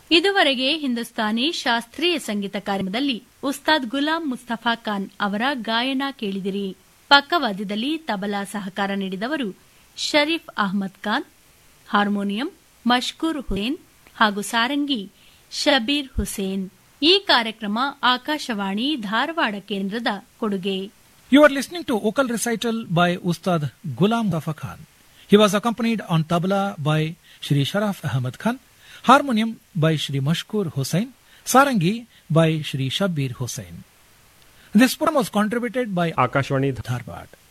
ಇದುವರೆಗೆ ಹಿಂದೂಸ್ತಾನಿ ಶಾಸ್ತ್ರೀಯ ಸಂಗೀತ ಕಾರ್ಯಕ್ರಮದಲ್ಲಿ ಉಸ್ತಾದ್ ಗುಲಾಂ ಮುಸ್ತಫಾ ಖಾನ್ ಅವರ ಗಾಯನ ಕೇಳಿದಿರಿ ಪಕ್ಕವಾದ್ಯದಲ್ಲಿ ತಬಲಾ ಸಹಕಾರ ನೀಡಿದವರು ಶರೀಫ್ ಅಹಮದ್ ಖಾನ್ ಹಾರ್ಮೋನಿಯಂ ಮಷ್ಕೂರ್ ಹುಸೇನ್ ಹಾಗೂ ಸಾರಂಗಿ ಶಬೀರ್ ಹುಸೇನ್ ಈ ಕಾರ್ಯಕ್ರಮ ಆಕಾಶವಾಣಿ ಧಾರವಾಡ ಕೇಂದ್ರದ ಕೊಡುಗೆ You are listening to vocal recital by Ustad Ghulam Mustafa Khan. He was accompanied on tabla by Shri Sharaf Ahmad Khan, harmonium by Shri Mashkur Hussain, sarangi by Shri Shabir Hussain. This program was contributed by Akashvani Dharwad.